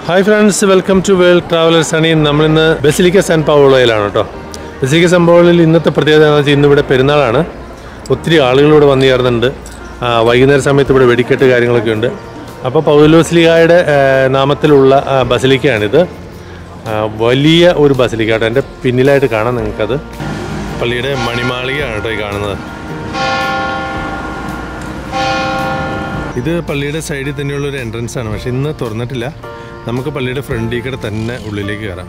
Hi friends welcome to world travellers ആണ് നമ്മളിന്ന് basilica San പൗളോയിലാണ് കേട്ടോ ബസിലിക്ക സാൻ പൗളോയിൽ ഇന്നത്തെ പ്രത്യേകത എന്ന് വെച്ചാൽ ഇന്നിവിടെ പെരുന്നാളാണ് ഒത്തിരി ആളുകൾ ഇവിടെ വന്നു ചേർന്നുണ്ട് ആ, വൈകുന്നേര സമയത്ത് ഇവിടെ വെടിക്കെട്ട് കാര്യങ്ങളൊക്കെ ഉണ്ട് അപ്പോൾ പൗലോസ്ലിഹായുടെ ആ, നാമത്തിലുള്ള ആ, ബസിലിക്കയാണിത് ആ, വലിയ ഒരു ബസിലിക്ക കേട്ടോ എൻ്റെ പിന്നിലായിട്ട് കാണാം നിങ്ങൾക്കത് പള്ളിയുടെ മണിമാളികയാണ് കേട്ടോ ഈ കാണുന്നത് ഇത് പള്ളിയുടെ സൈഡിൽ തന്നെയുള്ള ഒരു എൻട്രൻസ് ആണ് പക്ഷെ ഇന്ന് തുറന്നിട്ടില്ല നമുക്ക് പള്ളിയുടെ ഫ്രണ്ടിൽ കൂടെ തന്നെ ഉള്ളിലേക്ക് കയറാം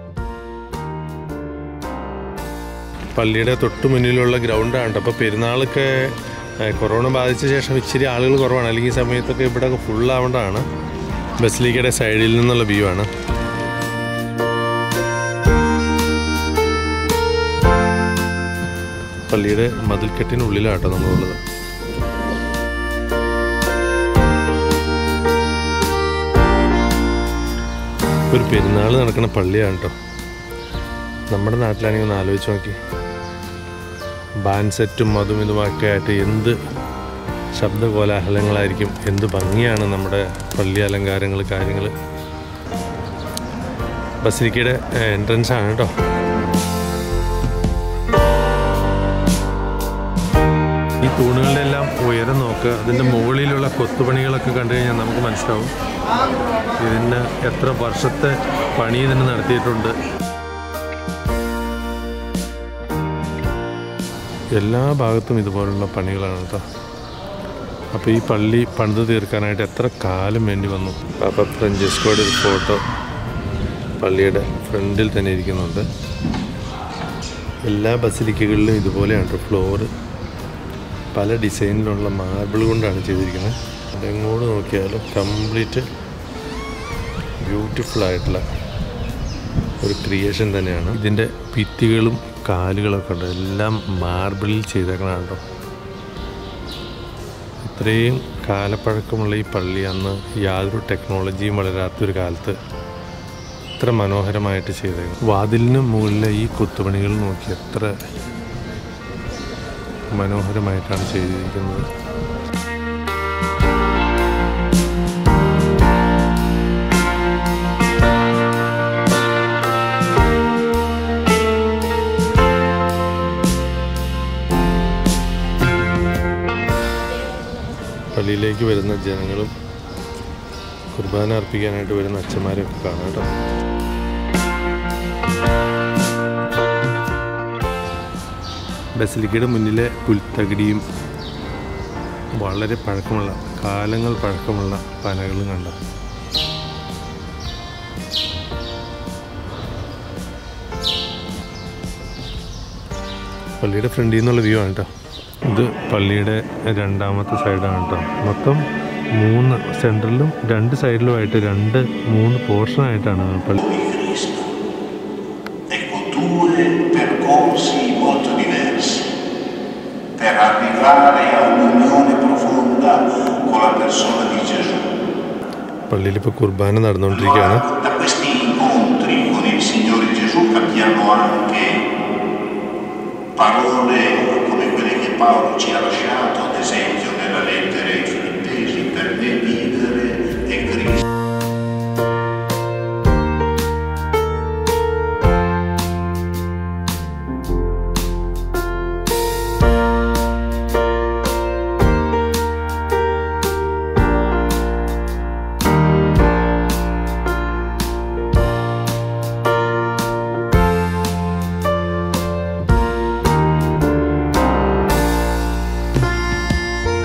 പള്ളിയുടെ തൊട്ട് മുന്നിലുള്ള ഗ്രൗണ്ടാണ് കേട്ടോ അപ്പോൾ പെരുന്നാളൊക്കെ ഏഹ്, കൊറോണ ബാധിച്ച ശേഷം ഇച്ചിരി ആളുകൾ കുറവാണ് അല്ലെങ്കിൽ ഈ സമയത്തൊക്കെ ഇവിടെ ഫുൾ ആവേണ്ടതാണ് ബസിലിക്കയുടെ സൈഡിൽ നിന്നുള്ള വ്യൂ ആണ് പള്ളിയുടെ മതിൽക്കെട്ടിനുള്ളിലാട്ടോ നമ്മളുള്ളത് ഒരു പെരുന്നാൾ നടക്കുന്ന പള്ളിയാണ് കേട്ടോ നമ്മുടെ നാട്ടിലാണെങ്കിൽ ഒന്ന് ആലോചിച്ച് നോക്കി ബാൻ സെറ്റും അതും ഇതുമൊക്കെ ആയിട്ട് എന്ത് ശബ്ദ കോലാഹലങ്ങളായിരിക്കും എന്ത് ഭംഗിയാണ് നമ്മുടെ പള്ളി അലങ്കാരങ്ങൾ കാര്യങ്ങൾ ബസിലിക്കയുടെ എൻട്രൻസ് ആണ് കേട്ടോ ഈ തൂണുകളുടെ എല്ലാം ഉയരം നോക്കുക അതിൻ്റെ മുകളിലുള്ള കൊത്തുപണികളൊക്കെ കണ്ടു കഴിഞ്ഞാൽ നമുക്ക് മനസ്സിലാവും ഇതിന് എത്ര വർഷത്തെ പണി ഇതിന് നടത്തിയിട്ടുണ്ട് എല്ലാ ഭാഗത്തും ഇതുപോലുള്ള പണികളാണ് കേട്ടോ അപ്പോൾ ഈ പള്ളി പണിത് തീർക്കാനായിട്ട് എത്ര കാലം വേണ്ടി വന്നു പാപ്പ ഫ്രഞ്ചിസ്കോയുടെ ഒരു ഫോട്ടോ പള്ളിയുടെ ഫ്രണ്ടിൽ തന്നെ ഇരിക്കുന്നുണ്ട് എല്ലാ ബസിലിക്കകളിലും ഇതുപോലെയാണ് കേട്ടോ ഫ്ലോറ് പല ഡിസൈനിലുള്ള മാർബിൾ കൊണ്ടാണ് ചെയ്തിരിക്കുന്നത് അതെങ്ങോട്ട് നോക്കിയാലും കംപ്ലീറ്റ് ബ്യൂട്ടിഫുൾ ആയിട്ടുള്ള ഒരു ക്രിയേഷൻ തന്നെയാണ് ഇതിൻ്റെ ഭിത്തികളും കാലുകളൊക്കെ ഉണ്ട് എല്ലാം മാർബിളിൽ ചെയ്തേക്കണതാണ് കേട്ടോ ഇത്രയും കാലപ്പഴക്കമുള്ള ഈ പള്ളി അന്ന് യാതൊരു ടെക്നോളജിയും വളരാത്തൊരു കാലത്ത് ഇത്ര മനോഹരമായിട്ട് ചെയ്തേക്കണം വാതിലിന് മുകളിലെ ഈ കൊത്തുപണികൾ നോക്കി എത്ര മനോഹരമായിട്ടാണ് ചെയ്തിരിക്കുന്നത് പള്ളിയിലേക്ക് വരുന്ന ജനങ്ങളും കുർബാന അർപ്പിക്കാനായിട്ട് വരുന്ന അച്ഛന്മാരെയൊക്കെ കാണാം കേട്ടോ ബസിലിക്കയുടെ മുന്നിലെ പുൽത്തകിടിയും വളരെ പഴക്കമുള്ള കാലങ്ങൾ പഴക്കമുള്ള പനകളും കണ്ട പള്ളിയുടെ ഫ്രണ്ടിൽ നിന്നുള്ള വ്യൂ ആണ് കേട്ടോ ഇത് പള്ളിയുടെ രണ്ടാമത്തെ സൈഡാണ് കേട്ടോ മൊത്തം മൂന്ന് സെൻട്രലിലും രണ്ട് സൈഡിലുമായിട്ട് രണ്ട് മൂന്ന് പോർഷനായിട്ടാണ് പള്ളി e culture percorsi molto diversi per arrivare a un'unione profonda con la persona di Gesù. പള്ളിയിൽ ഇപ്പോൾ കുർബാന നടന്നുകൊണ്ടിരിക്കുകയാണ് Da questi incontri con il Signore Gesù capiamo anche parole come quelle che Paolo ci ha lasciato, ad esempio nella lettera ai Filippesi, per me vivere è Cristo. പള്ളിയുടെ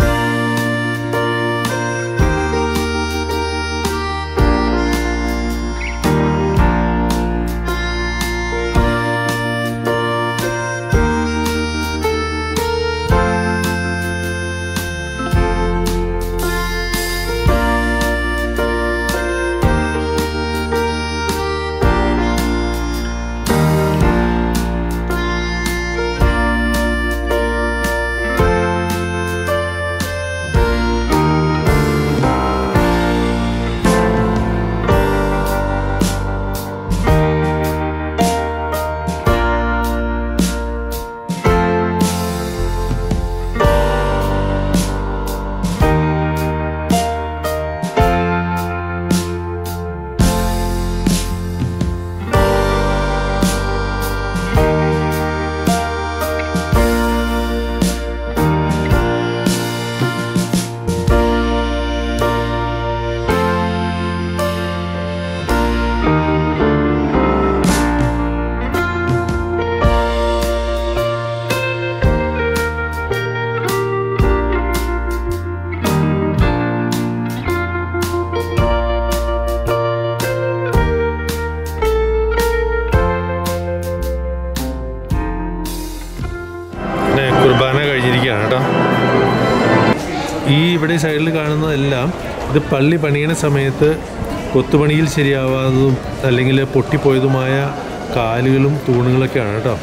ഇവിടെ ഈ സൈഡിൽ കാണുന്നതെല്ലാം ഇത് പള്ളി പണിയണ സമയത്ത് കൊത്തുപണിയിൽ ശരിയാവാത്തതും അല്ലെങ്കിൽ പൊട്ടിപ്പോയതുമായ കാലുകളും തൂണുകളൊക്കെയാണ് കേട്ടോ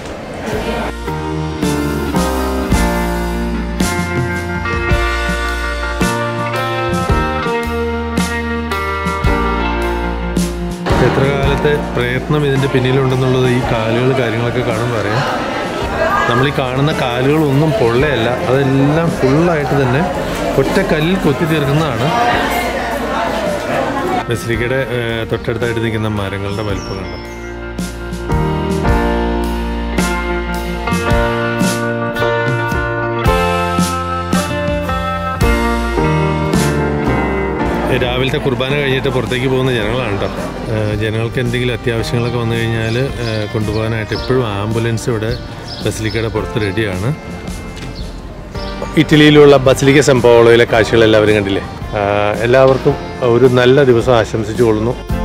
എത്ര കാലത്തെ പ്രയത്നം ഇതിൻ്റെ പിന്നിലുണ്ടെന്നുള്ളത് ഈ കാലുകൾ കാര്യങ്ങളൊക്കെ കാണുമ്പോൾ അറിയാം നമ്മൾ ഈ കാണുന്ന കാലുകളൊന്നും പൊള്ളയല്ല അതെല്ലാം ഫുള്ളായിട്ട് തന്നെ ഒറ്റ കല്ലിൽ കൊത്തി തീർക്കുന്നതാണ് ബസിലിക്കയുടെ ഏഹ്, തൊട്ടടുത്തായിട്ട് നിൽക്കുന്ന മരങ്ങളുടെ വലിപ്പം കണ്ടോ രാവിലത്തെ കുർബാന കഴിഞ്ഞിട്ട് പുറത്തേക്ക് പോകുന്ന ജനങ്ങളാണ് കേട്ടോ ഏഹ് ജനങ്ങൾക്ക് എന്തെങ്കിലും അത്യാവശ്യങ്ങളൊക്കെ വന്നു കഴിഞ്ഞാൽ ഏഹ് കൊണ്ടുപോകാനായിട്ട് എപ്പോഴും ആംബുലൻസ് ഇവിടെ ബസിലിക്കയുടെ പുറത്ത് റെഡിയാണ് ഇറ്റലിയിലുള്ള ബസിലിക്ക സംഭവങ്ങളിലെ കാഴ്ചകൾ എല്ലാവരും കണ്ടില്ലേ ആഹ് എല്ലാവർക്കും ഒരു നല്ല ദിവസം ആശംസിച്ചു കൊള്ളുന്നു